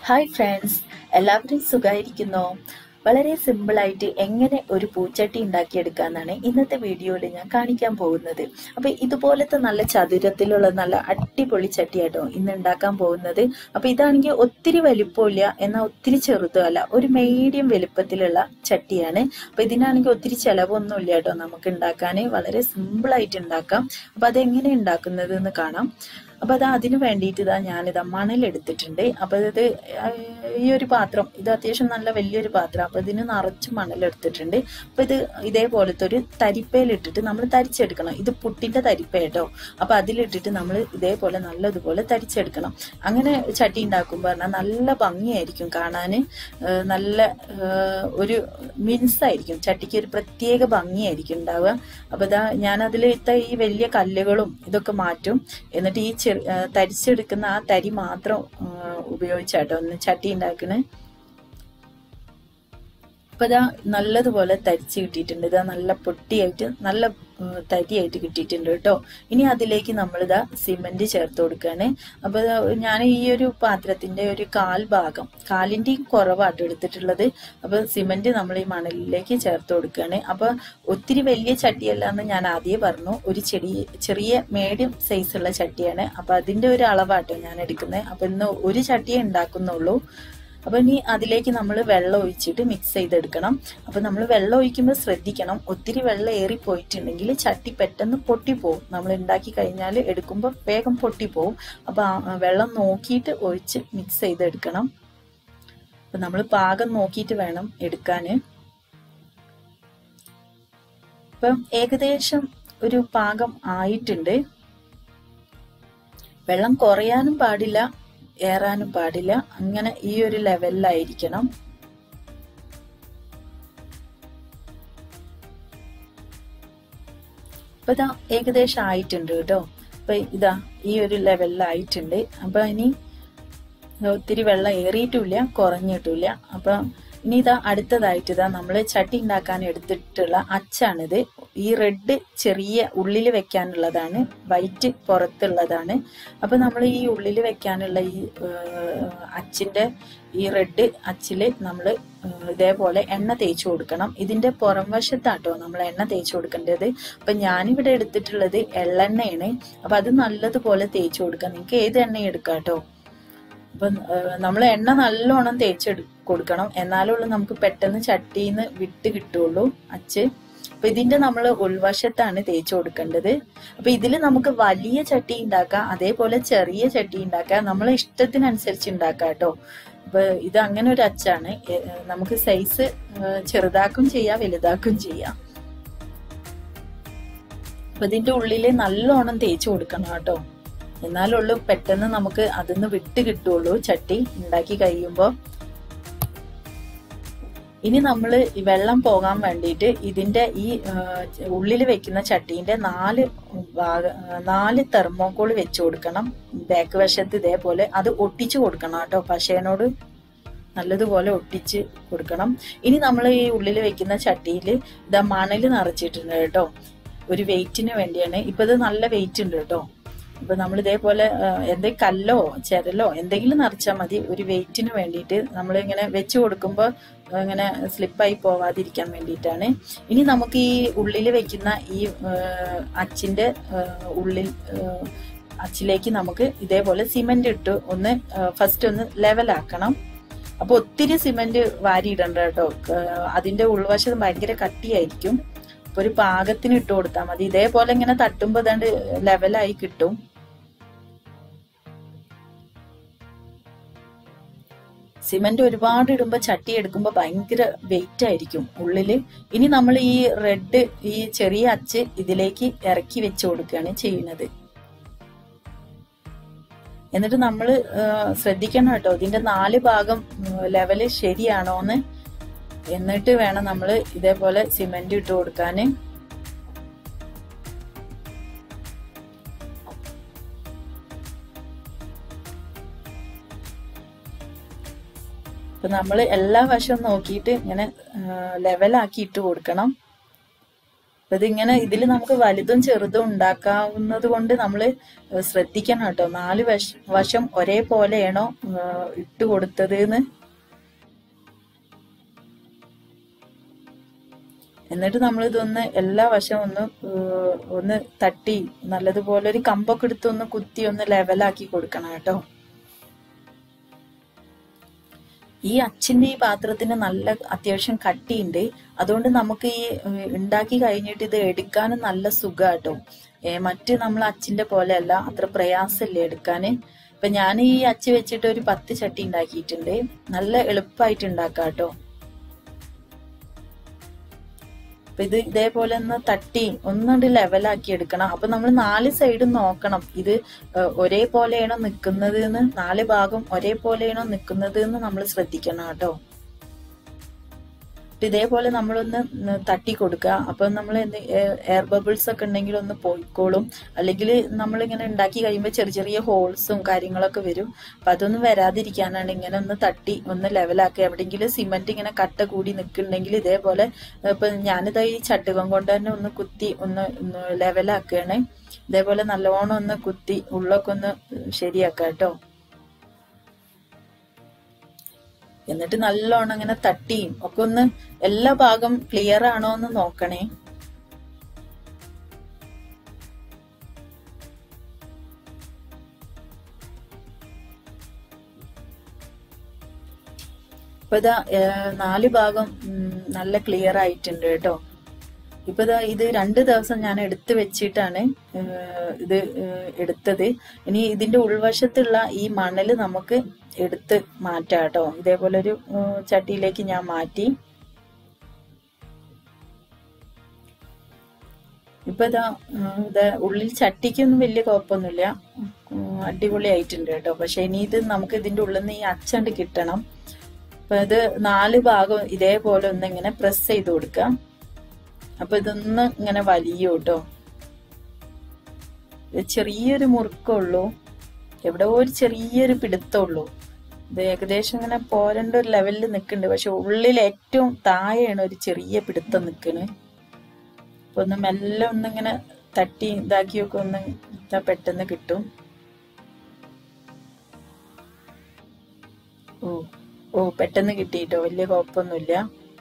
hi friends എല്ലാവരും സുഖമായിരിക്കുന്നോ വളരെ സിമ്പിളായിട്ട് എങ്ങനെ ഒരു പൂച്ചട്ടി ഉണ്ടാക്കിയെടുക്കാന്നാണ് ഇന്നത്തെ വീഡിയോയിൽ ഞാൻ കാണിക്കാൻ പോകുന്നത് അപ്പൊ ഇതുപോലത്തെ നല്ല ചതുരത്തിലുള്ള നല്ല അടിപൊളി ചട്ടിയാട്ടോ ഇന്ന് ഉണ്ടാക്കാൻ പോകുന്നത് അപ്പൊ ഇതാണെങ്കിൽ ഒത്തിരി വലിപ്പമില്ല എന്നാൽ ഒത്തിരി ചെറുതുമല്ല ഒരു മീഡിയം വലുപ്പത്തിലുള്ള ചട്ടിയാണ് അപ്പൊ ഇതിനാണെങ്കിൽ ഒത്തിരി ചിലവൊന്നുമില്ല കേട്ടോ നമുക്ക് ഉണ്ടാക്കാൻ വളരെ സിമ്പിളായിട്ട് ഉണ്ടാക്കാം അപ്പൊ അതെങ്ങനെ ഉണ്ടാക്കുന്നത് എന്ന് കാണാം അപ്പൊ അത് അതിന് വേണ്ടിയിട്ട് ഇതാ ഞാനിതാ മണലെടുത്തിട്ടുണ്ട് അപ്പൊ ഇത് ഈ ഒരു പാത്രം ഇത് അത്യാവശ്യം നല്ല വലിയൊരു പാത്രം അപ്പൊ ഇതിന് നിറച്ച് മണലെടുത്തിട്ടുണ്ട് അപ്പൊ ഇത് ഇതേപോലത്തെ ഒരു തരിപ്പയിലിട്ടിട്ട് നമ്മൾ തരിച്ചെടുക്കണം ഇത് പുട്ടിന്റെ തരിപ്പ കേട്ടോ അപ്പൊ അതിലിട്ടിട്ട് നമ്മൾ ഇതേപോലെ നല്ലതുപോലെ തരിച്ചെടുക്കണം അങ്ങനെ ചട്ടി ഉണ്ടാക്കുമ്പോൾ പറഞ്ഞാൽ നല്ല ഭംഗിയായിരിക്കും കാണാൻ നല്ല ഒരു മിൻസായിരിക്കും ചട്ടിക്ക് ഒരു പ്രത്യേക ഭംഗിയായിരിക്കും ഉണ്ടാവുക അപ്പൊ ഇതാ ഞാനതിൽ ഇത്ത ഈ വലിയ കല്ലുകളും ഇതൊക്കെ മാറ്റും എന്നിട്ട് ഈ ചെറു തരിച്ചെടുക്കുന്ന ആ തരി മാത്രം ഉപയോഗിച്ചാട്ടോ ഒന്ന് ചട്ടി ഉണ്ടാക്കണേ അപ്പൊ ഇതാ നല്ലതുപോലെ തരിച്ച് കിട്ടിയിട്ടുണ്ട് ഇതാ നല്ല പൊട്ടിയായിട്ട് നല്ല തരിയായിട്ട് കിട്ടിയിട്ടുണ്ട് കേട്ടോ ഇനി അതിലേക്ക് നമ്മളിതാ സിമെന്റ് ചേർത്ത് കൊടുക്കുകയാണ് അപ്പൊ ഞാൻ ഈ ഒരു പാത്രത്തിന്റെ ഒരു കാൽ ഭാഗം കാലിന്റെയും കുറവാട്ടോ എടുത്തിട്ടുള്ളത് അപ്പൊ സിമെന്റ് നമ്മൾ ഈ മണലിലേക്ക് ചേർത്ത് കൊടുക്കുകയാണ് അപ്പൊ ഒത്തിരി വലിയ ചട്ടിയല്ല എന്ന് ഞാൻ ആദ്യം പറഞ്ഞു ഒരു ചെടി ചെറിയ മീഡിയം സൈസുള്ള ചട്ടിയാണ് അപ്പൊ അതിന്റെ ഒരു അളവാട്ടോ ഞാൻ എടുക്കുന്നത് അപ്പൊ ഇന്ന് ഒരു ചട്ടിയേ ഉണ്ടാക്കുന്നുള്ളൂ അപ്പൊ ഇനി അതിലേക്ക് നമ്മൾ വെള്ളം ഒഴിച്ചിട്ട് മിക്സ് ചെയ്തെടുക്കണം അപ്പൊ നമ്മൾ വെള്ളം ഒഴിക്കുമ്പോൾ ശ്രദ്ധിക്കണം ഒത്തിരി വെള്ളം ഏറി പോയിട്ടുണ്ടെങ്കിൽ ചട്ടി പെട്ടെന്ന് പൊട്ടിപ്പോവും നമ്മൾ ഉണ്ടാക്കി കഴിഞ്ഞാൽ എടുക്കുമ്പോൾ വേഗം പൊട്ടിപ്പോവും അപ്പൊ വെള്ളം നോക്കിയിട്ട് ഒഴിച്ച് മിക്സ് ചെയ്തെടുക്കണം അപ്പൊ നമ്മൾ പാകം നോക്കിയിട്ട് വേണം എടുക്കാന് ഇപ്പം ഏകദേശം ഒരു പാകം ആയിട്ടുണ്ട് വെള്ളം കുറയാനും പാടില്ല ഏറാനും പാടില്ല അങ്ങനെ ഈ ഒരു ലെവലിലായിരിക്കണം അപ്പൊ ഇതാ ഏകദേശം ആയിട്ടുണ്ട് കേട്ടോ അപ്പൊ ഇതാ ഈ ഒരു ലെവലിലായിട്ടുണ്ട് അപ്പൊ ഇനി ഒത്തിരി വെള്ളം ഏറിയിട്ടുമില്ല കുറഞ്ഞിട്ടില്ല അപ്പൊ ഇനി ഇതാ അടുത്തതായിട്ട് ഇതാ നമ്മൾ ചട്ടി ഉണ്ടാക്കാൻ എടുത്തിട്ടുള്ള അച്ചാണിത് ഈ റെഡ് ചെറിയ ഉള്ളിൽ വെക്കാനുള്ളതാണ് വൈറ്റ് പുറത്തുള്ളതാണ് അപ്പൊ നമ്മൾ ഈ ഉള്ളിൽ വെക്കാനുള്ള ഈ അച്ചിന്റെ ഈ റെഡ് അച്ചില് നമ്മൾ ഇതേപോലെ എണ്ണ തേച്ച് കൊടുക്കണം ഇതിന്റെ പുറം വശത്താട്ടോ നമ്മൾ എണ്ണ തേച്ച് കൊടുക്കേണ്ടത് അപ്പൊ ഞാനിവിടെ എടുത്തിട്ടുള്ളത് എള്ളെണ്ണയാണ് അപ്പൊ അത് നല്ലതുപോലെ തേച്ച് കൊടുക്കാം നിങ്ങൾക്ക് ഏത് എണ്ണ എടുക്കാം കേട്ടോ അപ്പൊ നമ്മൾ എണ്ണ നല്ലോണം തേച്ചെടു കൊടുക്കണം എന്നാലുള്ളൂ നമുക്ക് പെട്ടെന്ന് ചട്ടിന്ന് വിട്ട് കിട്ടുള്ളൂ അച്ച് അപ്പൊ ഇതിന്റെ നമ്മൾ ഉൾവശത്താണ് തേച്ച് കൊടുക്കേണ്ടത് അപ്പൊ ഇതിൽ നമുക്ക് വലിയ ചട്ടി ഉണ്ടാക്കാം അതേപോലെ ചെറിയ ചട്ടി ഉണ്ടാക്കാം നമ്മളെ ഇഷ്ടത്തിനനുസരിച്ച് ഉണ്ടാക്കാം കേട്ടോ അപ്പൊ ഇത് അങ്ങനെ ഒരു അച്ചാണ് നമുക്ക് സൈസ് ചെറുതാക്കും ചെയ്യാം വലുതാക്കും ചെയ്യാം അപ്പൊ ഇതിന്റെ ഉള്ളില് നല്ലോണം തേച്ച് കൊടുക്കണം കേട്ടോ എന്നാലുള്ളൂ പെട്ടെന്ന് നമുക്ക് അതിന്ന് വിട്ട് കിട്ടുള്ളൂ ചട്ടി ഉണ്ടാക്കി കഴിയുമ്പോൾ ഇനി നമ്മൾ വെള്ളം പോകാൻ വേണ്ടിയിട്ട് ഇതിന്റെ ഈ ഉള്ളിൽ വെക്കുന്ന ചട്ടീന്റെ നാല് ഭാഗ നാല് തെർമോക്കോൾ വെച്ച് കൊടുക്കണം ബാക്ക് വശത്ത് ഇതേപോലെ അത് ഒട്ടിച്ചു കൊടുക്കണം കേട്ടോ പശേനോട് നല്ലതുപോലെ ഒട്ടിച്ച് കൊടുക്കണം ഇനി നമ്മൾ ഈ ഉള്ളിൽ വെക്കുന്ന ചട്ടിയിൽ ഇതാ മണൽ നിറച്ചിട്ടുണ്ട് കേട്ടോ ഒരു വെയിറ്റിന് വേണ്ടിയാണ് ഇപ്പൊ ഇത് നല്ല വെയിറ്റ് ഉണ്ട് കേട്ടോ അപ്പൊ നമ്മൾ ഇതേപോലെ എന്തെങ്കിലും കല്ലോ ചിരലോ എന്തെങ്കിലും നിറച്ചാൽ മതി ഒരു വെയിറ്റിന് വേണ്ടിയിട്ട് നമ്മൾ ഇങ്ങനെ വെച്ച് കൊടുക്കുമ്പോൾ ഇങ്ങനെ സ്ലിപ്പായി പോവാതിരിക്കാൻ വേണ്ടിയിട്ടാണ് ഇനി നമുക്ക് ഈ ഉള്ളിൽ വെക്കുന്ന ഈ അച്ചിന്റെ ഉള്ളിൽ അച്ചിലേക്ക് നമുക്ക് ഇതേപോലെ സിമെന്റ് ഇട്ട് ഒന്ന് ഫസ്റ്റ് ഒന്ന് ലെവലാക്കണം അപ്പൊ ഒത്തിരി സിമെന്റ് വാരിയിടണ്ട കേട്ടോ അതിന്റെ ഉൾവശം ഭയങ്കര കട്ടിയായിരിക്കും അപ്പൊ ഒരു പാകത്തിന് ഇട്ട് കൊടുത്താൽ മതി ഇതേപോലെ ഇങ്ങനെ തട്ടുമ്പോ ഏതാണ്ട് ലെവലായി കിട്ടും സിമെന്റ് ഒരുപാട് ഇടുമ്പോൾ ചട്ടി എടുക്കുമ്പോൾ ഭയങ്കര വെയിറ്റ് ആയിരിക്കും ഉള്ളില് ഇനി നമ്മൾ ഈ റെഡ് ഈ ചെറിയ അച്ച് ഇതിലേക്ക് ഇറക്കി വെച്ച് കൊടുക്കുകയാണ് ചെയ്യുന്നത് എന്നിട്ട് നമ്മൾ ശ്രദ്ധിക്കണം കേട്ടോ ഇതിന്റെ നാല് ഭാഗം ലെവല് ശരിയാണോന്ന് എന്നിട്ട് വേണം നമ്മൾ ഇതേപോലെ സിമെന്റ് ഇട്ട് കൊടുക്കാന് അപ്പൊ നമ്മൾ എല്ലാ വശവും നോക്കിയിട്ട് ഇങ്ങനെ ലെവലാക്കി ഇട്ട് കൊടുക്കണം അപ്പൊ ഇതിങ്ങനെ ഇതിൽ നമുക്ക് വലുതും ചെറുതും ഉണ്ടാക്കാവുന്നത് കൊണ്ട് നമ്മൾ ശ്രദ്ധിക്കണം കേട്ടോ നാല് വശ വശം ഒരേപോലെയാണോ ഏഹ്, ഇട്ട് കൊടുത്തത് എന്ന് എന്നിട്ട് നമ്മൾ ഇതൊന്ന് എല്ലാ വശവും ഒന്ന് ഏഹ്, ഒന്ന് തട്ടി നല്ലതുപോലെ ഒരു കമ്പൊക്കെ എടുത്ത് ഒന്ന് കുത്തി ഒന്ന് ലെവലാക്കി കൊടുക്കണം കേട്ടോ ഈ അച്ചിന്റെ ഈ പാത്രത്തിന് നല്ല അത്യാവശ്യം കട്ടിയുണ്ട് അതുകൊണ്ട് നമുക്ക് ഈ ഏഹ്, ഉണ്ടാക്കി കഴിഞ്ഞിട്ട് ഇത് എടുക്കാനും നല്ല സുഖാട്ടോ മറ്റ് നമ്മൾ അച്ചിന്റെ പോലെയല്ല അത്ര പ്രയാസമില്ല എടുക്കാന് ഇപ്പൊ ഞാൻ ഈ അച്ച് വെച്ചിട്ട് ഒരു പത്ത് ചട്ടി ഉണ്ടാക്കിയിട്ടുണ്ട് നല്ല എളുപ്പമായിട്ട് ഉണ്ടാക്കാം കേട്ടോ അപ്പൊ ഇത് ഇതേപോലെ ഒന്ന് തട്ടി ഒന്നുകൊണ്ട് ലെവലാക്കി എടുക്കണം അപ്പൊ നമ്മൾ നാല് സൈഡും നോക്കണം ഇത് ഏഹ്, ഒരേപോലെയാണോ നിൽക്കുന്നത് എന്ന് നാല് ഭാഗം ഒരേപോലെയാണോ നിൽക്കുന്നത് എന്ന് നമ്മൾ ശ്രദ്ധിക്കണം കേട്ടോ അപ്പൊ ഇതേപോലെ നമ്മളൊന്ന് ന- തട്ടി കൊടുക്കുക അപ്പൊ നമ്മൾ എയർ ബബിൾസ് ഒക്കെ ഉണ്ടെങ്കിൽ ഒന്ന് പോയിക്കോളും അല്ലെങ്കിൽ നമ്മളിങ്ങനെ ഉണ്ടാക്കി കഴിയുമ്പോൾ ചെറിയ ചെറിയ ഹോൾസും കാര്യങ്ങളൊക്കെ വരും അപ്പൊ അതൊന്നും വരാതിരിക്കാനാണ് ഇങ്ങനെ ഒന്ന് തട്ടി ഒന്ന് ലെവലാക്കുക എവിടെയെങ്കിലും സിമന്റ് ഇങ്ങനെ കട്ട കൂടി നിൽക്കുന്നുണ്ടെങ്കിൽ ഇതേപോലെ ഇപ്പൊ ഞാനിതാ ഈ ചട്ടുകം കൊണ്ട് തന്നെ ഒന്ന് കുത്തി ഒന്ന് ഒന്ന് ലെവലാക്കുകയാണ് ഇതേപോലെ നല്ലോണം ഒന്ന് കുത്തി ഉള്ളൊക്കെ ഒന്ന് ശരിയാക്കാം കേട്ടോ എന്നിട്ട് നല്ലോണം ഇങ്ങനെ തട്ടിയും ഒക്കെ ഒന്ന് എല്ലാ ഭാഗം ക്ലിയർ ആണോ എന്ന് നോക്കണേ ഇപ്പൊ ഇതാ ഏഹ്, നാല് ഭാഗം ഉം, നല്ല ക്ലിയർ ആയിട്ടുണ്ട് കേട്ടോ ഇപ്പൊ ഇതാ ഇത് രണ്ട് ദിവസം ഞാൻ എടുത്ത് വെച്ചിട്ടാണ് ഏഹ്, ഇത് ഏഹ്, എടുത്തത് ഇനി ഇതിന്റെ ഉൾവശത്തുള്ള ഈ മണല് നമുക്ക് എടുത്ത് മാറ്റാം കേട്ടോ ഇതേപോലെ ഒരു ഏഹ്, ചട്ടിയിലേക്ക് ഞാൻ മാറ്റി ഇപ്പൊ ഇതാ ഉം, ഇത് ഉള്ളിൽ ചട്ടിക്കൊന്നും വലിയ കുഴപ്പമൊന്നുമില്ല ഉം, അടിപൊളിയായിട്ടുണ്ട് കേട്ടോ പക്ഷെ ഇനി ഇത് നമുക്ക് ഇതിന്റെ ഉള്ളിൽ നിന്ന് ഈ അച്ചണ്ട് കിട്ടണം അപ്പൊ ഇത് നാല് ഭാഗം ഇതേപോലെ ഒന്ന് ഇങ്ങനെ പ്രസ് ചെയ്ത് കൊടുക്കാം അപ്പൊ ഇതൊന്ന് ഇങ്ങനെ വലിയ കേട്ടോ ഇത് ചെറിയൊരു മുറുക്കമുള്ളൂ എവിടെ ഒരു ചെറിയൊരു പിടുത്തമുള്ളൂ ഇത് ഏകദേശം ഇങ്ങനെ പോരേണ്ട ഒരു ലെവലിൽ നിൽക്കുന്നുണ്ട് പക്ഷെ ഉള്ളിൽ ഏറ്റവും താഴെയാണ് ഒരു ചെറിയ പിടുത്തം നിൽക്കുന്നത് അപ്പൊ ഒന്ന് മെല്ലെ ഒന്നിങ്ങനെ തട്ടി ഇതാക്കിയൊക്കെ ഒന്ന് ഇതാ പെട്ടെന്ന് കിട്ടും ഓ ഓ പെട്ടെന്ന് കിട്ടിയിട്ടോ വലിയ കുഴപ്പമൊന്നുമില്ല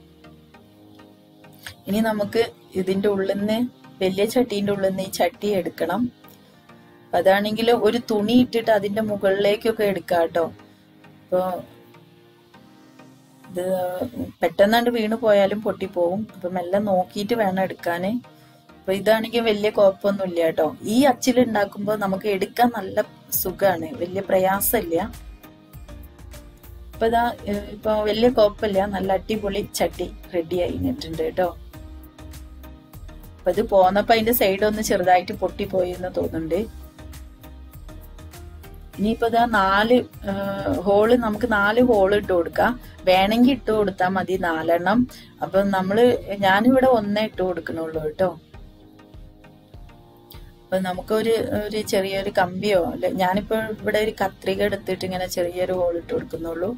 ഇനി നമുക്ക് ഇതിന്റെ ഉള്ളിൽ നിന്ന് വലിയ ചട്ടീന്റെ ഉള്ളിൽ നിന്ന് ഈ ചട്ടി എടുക്കണം അപ്പൊ അതാണെങ്കിൽ ഒരു തുണി ഇട്ടിട്ട് അതിന്റെ മുകളിലേക്കൊക്കെ എടുക്കാം കേട്ടോ അപ്പൊ ഇത് പെട്ടെന്നാണ്ട് വീണ് പോയാലും പൊട്ടിപ്പോവും അപ്പൊ മെല്ലെ നോക്കിയിട്ട് വേണം എടുക്കാന് അപ്പൊ ഇതാണെങ്കിൽ വലിയ കുഴപ്പമൊന്നുമില്ല കേട്ടോ ഈ അച്ചിൽ ഉണ്ടാക്കുമ്പോൾ നമുക്ക് എടുക്കാൻ നല്ല സുഖാണ് വലിയ പ്രയാസമില്ല ഇപ്പൊ ഇതാ ഏഹ്, ഇപ്പൊ വലിയ കുഴപ്പമില്ല നല്ല അടിപൊളി ചട്ടി റെഡി ആയിട്ടുണ്ട് കേട്ടോ അപ്പൊ ഇത് പോന്നപ്പോ അതിന്റെ സൈഡ് ഒന്ന് ചെറുതായിട്ട് പൊട്ടിപ്പോയി എന്ന് തോന്നുന്നുണ്ട് ഇനിയിപ്പോ ഇതാ നാല് ഹോള് നമുക്ക് നാല് ഹോള് ഇട്ട് കൊടുക്കാം വേണമെങ്കിൽ ഇട്ട് കൊടുത്താൽ മതി നാലെണ്ണം അപ്പൊ നമ്മള് ഞാനിവിടെ ഒന്നേ ഇട്ട് കൊടുക്കണുള്ളൂ കേട്ടോ അപ്പൊ നമുക്കൊരു ഒരു ചെറിയൊരു കമ്പിയോ അല്ലെ ഞാനിപ്പോ ഇവിടെ ഒരു കത്രിക എടുത്തിട്ട് ഇങ്ങനെ ചെറിയൊരു ഹോൾ ഇട്ട് കൊടുക്കുന്നുള്ളൂ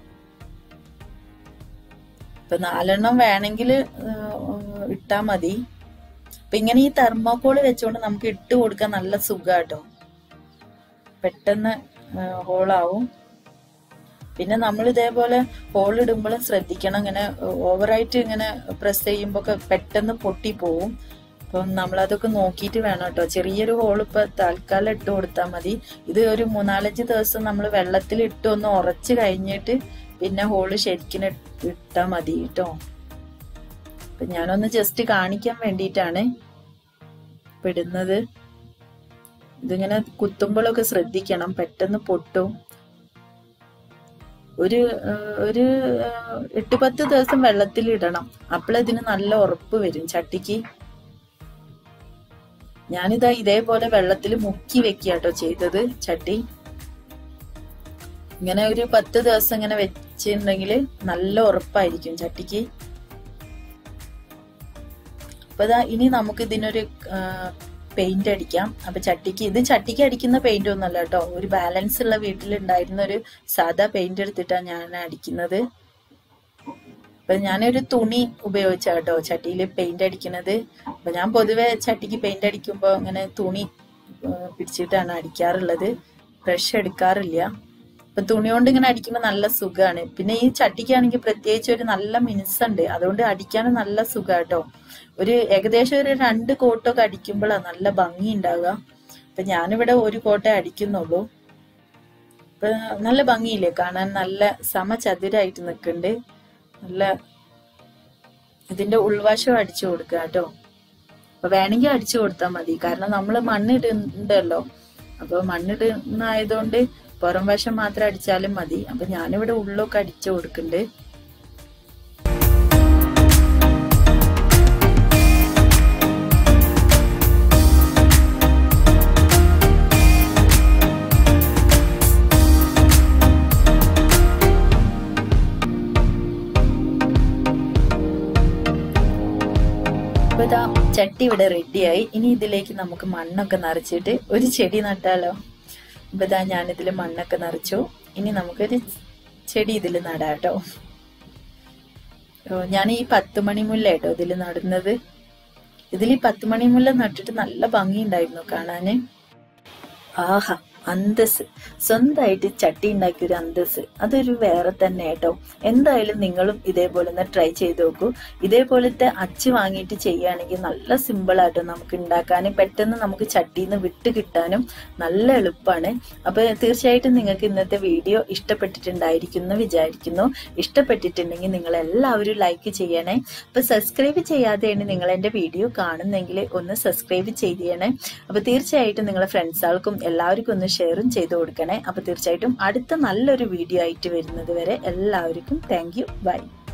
ഇപ്പൊ നാലെണ്ണം വേണമെങ്കിൽ ഇട്ടാ മതി അപ്പൊ ഇങ്ങനെ ഈ തെർമോക്കോള് വെച്ചുകൊണ്ട് നമുക്ക് ഇട്ട് കൊടുക്കാൻ നല്ല സുഖാട്ടോ പെട്ടെന്ന് ഹോളാവും പിന്നെ നമ്മൾ ഇതേപോലെ ഹോൾ ഇടുമ്പോഴും ശ്രദ്ധിക്കണം ഇങ്ങനെ ഓവറായിട്ട് ഇങ്ങനെ പ്രസ് ചെയ്യുമ്പോ ഒക്കെ പെട്ടെന്ന് പൊട്ടി പോവും അപ്പം നമ്മളതൊക്കെ നോക്കിയിട്ട് വേണം കേട്ടോ ചെറിയൊരു ഹോൾ ഇപ്പൊ തൽക്കാലം ഇട്ട് കൊടുത്താൽ മതി ഇത് ഒരു മൂന്നാലഞ്ച് ദിവസം നമ്മൾ വെള്ളത്തിൽ ഇട്ട് ഒന്ന് ഉറച്ച് കഴിഞ്ഞിട്ട് പിന്നെ ഹോള് ശരിക്കും ഇട്ടാൽ മതി കേട്ടോ അപ്പൊ ഞാനൊന്ന് ജസ്റ്റ് കാണിക്കാൻ വേണ്ടിയിട്ടാണ് ഇപ്പൊ ഇടുന്നത് ഇതിങ്ങനെ കുത്തുമ്പോഴൊക്കെ ശ്രദ്ധിക്കണം പെട്ടെന്ന് പൊട്ടും ഒരു ഏഹ്, ഒരു ഏഹ്, എട്ട് പത്ത് ദിവസം വെള്ളത്തിൽ ഇടണം അപ്പോഴതിന് നല്ല ഉറപ്പ് വരും ചട്ടിക്ക് ഞാനിതാ ഇതേപോലെ വെള്ളത്തിൽ മുക്കി വെക്കുക കേട്ടോ ചെയ്തത് ചട്ടി ഇങ്ങനെ ഒരു പത്ത് ദിവസം ഇങ്ങനെ വെച്ചിട്ടുണ്ടെങ്കിൽ നല്ല ഉറപ്പായിരിക്കും ചട്ടിക്ക് അപ്പൊ ഇതാ ഇനി നമുക്ക് ഇതിനൊരു പെയിന്റ് അടിക്കാം അപ്പൊ ചട്ടിക്ക് ഇത് ചട്ടിക്ക് അടിക്കുന്ന പെയിന്റ് ഒന്നല്ല കേട്ടോ ഒരു ബാലൻസ് ഉള്ള വീട്ടിൽ ഉണ്ടായിരുന്ന ഒരു സാധാ പെയിന്റ് എടുത്തിട്ടാണ് ഞാൻ അടിക്കുന്നത് അപ്പൊ ഞാനൊരു തുണി ഉപയോഗിച്ചാട്ടോ ചട്ടിയിൽ പെയിന്റ് അടിക്കുന്നത് അപ്പൊ ഞാൻ പൊതുവെ ചട്ടിക്ക് പെയിന്റ് അടിക്കുമ്പോൾ അങ്ങനെ തുണി ഏഹ്, പിടിച്ചിട്ടാണ് അടിക്കാറുള്ളത് ബ്രഷ് എടുക്കാറില്ല അപ്പൊ തുണി കൊണ്ട് ഇങ്ങനെ അടിക്കുമ്പോൾ നല്ല സുഖമാണ് പിന്നെ ഈ ചട്ടിക്കാണെങ്കിൽ പ്രത്യേകിച്ച് ഒരു നല്ല മിനുസുണ്ട് അതുകൊണ്ട് അടിക്കാനും നല്ല സുഖാട്ടോ ഒരു ഏകദേശം ഒരു രണ്ട് കോട്ടൊക്കെ അടിക്കുമ്പോഴാണ് നല്ല ഭംഗി ഉണ്ടാവുക അപ്പൊ ഞാനിവിടെ ഒരു കോട്ടേ അടിക്കുന്നുള്ളൂ ഇപ്പൊ നല്ല ഭംഗിയില്ലേ കാണാൻ നല്ല സമചതുരായിട്ട് നിൽക്കുന്നുണ്ട് നല്ല ഇതിന്റെ ഉൾവശം അടിച്ചു കൊടുക്കുക കേട്ടോ അപ്പൊ വേണമെങ്കിൽ അടിച്ചു കൊടുത്താൽ മതി കാരണം നമ്മൾ മണ്ണിടുന്നുണ്ടല്ലോ അപ്പൊ മണ്ണിടുന്നായതുകൊണ്ട് പുറം വശം മാത്രം അടിച്ചാലും മതി അപ്പൊ ഞാനിവിടെ ഉള്ളൊക്കെ അടിച്ചു കൊടുക്കുന്നുണ്ട് അപ്പൊ ഇതാ ചട്ടി ഇവിടെ റെഡിയായി ഇനി ഇതിലേക്ക് നമുക്ക് മണ്ണൊക്കെ നിറച്ചിട്ട് ഒരു ചെടി നട്ടാലോ അപ്പൊ ഇതാ ഞാനിതിൽ മണ്ണൊക്കെ നിറച്ചു ഇനി നമുക്കൊരു ചെടി ഇതിൽ നടാട്ടോ ഓ, ഞാൻ ഈ പത്ത് മണി മുല്ല കേട്ടോ ഇതിൽ നടുന്നത് ഇതിൽ ഈ പത്ത് മണി മുല്ല നട്ടിട്ട് നല്ല ഭംഗിയുണ്ടായിരുന്നു കാണാന് ആഹാ അന്തസ് സ്വന്തമായിട്ട് ചട്ടി ഉണ്ടാക്കിയ ഒരു അന്തസ് അതൊരു വേറെ തന്നെ കേട്ടോ എന്തായാലും നിങ്ങളും ഇതേപോലെ ഒന്ന് ട്രൈ ചെയ്ത് നോക്കൂ ഇതേപോലത്തെ അച്ച് വാങ്ങിയിട്ട് ചെയ്യുകയാണെങ്കിൽ നല്ല സിമ്പിൾ ആട്ടോ നമുക്ക് ഉണ്ടാക്കാനും പെട്ടെന്ന് നമുക്ക് ചട്ടിയിൽ നിന്ന് വിട്ട് കിട്ടാനും നല്ല എളുപ്പമാണ് അപ്പൊ തീർച്ചയായിട്ടും നിങ്ങൾക്ക് ഇന്നത്തെ വീഡിയോ ഇഷ്ടപ്പെട്ടിട്ടുണ്ടായിരിക്കും എന്ന് വിചാരിക്കുന്നു ഇഷ്ടപ്പെട്ടിട്ടുണ്ടെങ്കിൽ നിങ്ങൾ എല്ലാവരും ലൈക്ക് ചെയ്യണേ അപ്പൊ സബ്സ്ക്രൈബ് ചെയ്യാതെയാണ് നിങ്ങൾ എന്റെ വീഡിയോ കാണുന്നെങ്കിൽ ഒന്ന് സബ്സ്ക്രൈബ് ചെയ്യണേ അപ്പൊ തീർച്ചയായിട്ടും നിങ്ങളെ ഫ്രണ്ട്സുകൾക്കും എല്ലാവർക്കും ഒന്ന് ഷെയറും ചെയ്ത് കൊടുക്കണേ അപ്പൊ തീർച്ചയായിട്ടും അടുത്ത നല്ലൊരു വീഡിയോ ആയിട്ട് വരുന്നത് വരെ എല്ലാവർക്കും താങ്ക് യു ബൈ